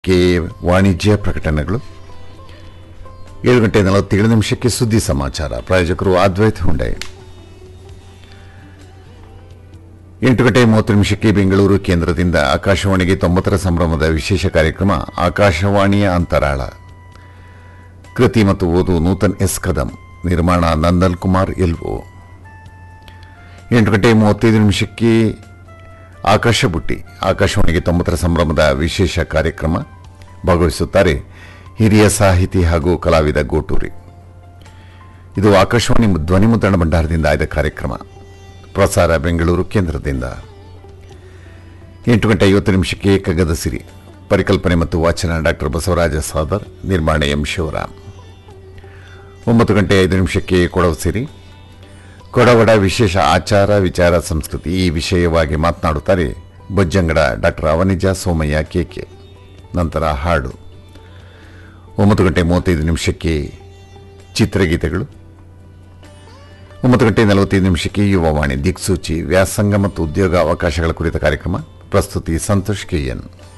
K ವಾಣಿಜ್ಯ ಪ್ರಕಟಣೆಗಳು ಏಳು ಗಂಟೆ ನಲವತ್ತೇಳು ನಿಮಿಷಕ್ಕೆ ಸುದ್ದಿ ಸಮಾಚಾರ ಪ್ರಾಯೋಜಕರು ಅದ್ವೈತ್ ಹುಂಡೆ ಎಂಟು ಗಂಟೆ ಮೂವತ್ತು ನಿಮಿಷಕ್ಕೆ ಬೆಂಗಳೂರು ಕೇಂದ್ರದಿಂದ ಆಕಾಶವಾಣಿಗೆ ತೊಂಬತ್ತರ ಸಂಭ್ರಮದ ವಿಶೇಷ ಕಾರ್ಯಕ್ರಮ ಆಕಾಶವಾಣಿಯ ಅಂತರಾಳ ಕೃತಿ ಮತ್ತು ಓದು ನೂತನ್ ಎಸ್ ಕದಂ ನಿರ್ಮಾಣ ನಂದನ್ ಕುಮಾರ್ ಎಲ್ಒ ಎಂಟು ಗಂಟೆ ಮೂವತ್ತೈದು ನಿಮಿಷಕ್ಕೆ ಆಕಾಶ ಬುಟ್ಟಿ ಆಕಾಶವಾಣಿಗೆ ತೊಂಬತ್ತರ ಸಂಭ್ರಮದ ವಿಶೇಷ ಕಾರ್ಯಕ್ರಮ ಭಾಗವಹಿಸುತ್ತಾರೆ ಹಿರಿಯ ಸಾಹಿತಿ ಹಾಗೂ ಕಲಾವಿದ ಗೋಟೂರಿ ಇದು ಆಕಾಶವಾಣಿ ಧ್ವನಿ ಮುದ್ರಣ ಭಂಡಾರದಿಂದ ಆಯ್ದ ಕಾರ್ಯಕ್ರಮ ಪ್ರಸಾರ ಬೆಂಗಳೂರು ಕೇಂದ್ರದಿಂದ ಎಂಟು ಗಂಟೆ ಐವತ್ತು ನಿಮಿಷಕ್ಕೆ ಕಗ್ಗದ ಸಿರಿ ಪರಿಕಲ್ಪನೆ ಮತ್ತು ವಾಚನ ಡಾಕ್ಟರ್ ಬಸವರಾಜ ಸಾದರ್ ನಿರ್ಮಾಣ ಎಂ ಶಿವರಾಮ್ ಒಂಬತ್ತು ಗಂಟೆ ಐದು ನಿಮಿಷಕ್ಕೆ ಕೊಡವ ಸಿರಿ ಕೊಡವಡ ವಿಶೇಷ ಆಚಾರ ವಿಚಾರ ಸಂಸ್ಕೃತಿ ಈ ವಿಷಯವಾಗಿ ಮಾತನಾಡುತ್ತಾರೆ ಬೊಜ್ಜಂಗಡ ಡಾಕ್ಟರ್ ಅವನಿಜ ಸೋಮಯ್ಯ ಕೆಕೆ ನಂತರ ಹಾಡು ಒಂಬತ್ತು ಗಂಟೆ ಮೂವತ್ತೈದು ನಿಮಿಷಕ್ಕೆ ಚಿತ್ರಗೀತೆಗಳು ಒಂಬತ್ತು ಗಂಟೆ ನಲವತ್ತೈದು ನಿಮಿಷಕ್ಕೆ ಯುವವಾಣಿ ದಿಕ್ಸೂಚಿ ವ್ಯಾಸಂಗ ಮತ್ತು ಉದ್ಯೋಗ ಅವಕಾಶಗಳ ಕುರಿತ ಕಾರ್ಯಕ್ರಮ ಪ್ರಸ್ತುತಿ ಸಂತೋಷ್ ಕೆಎನ್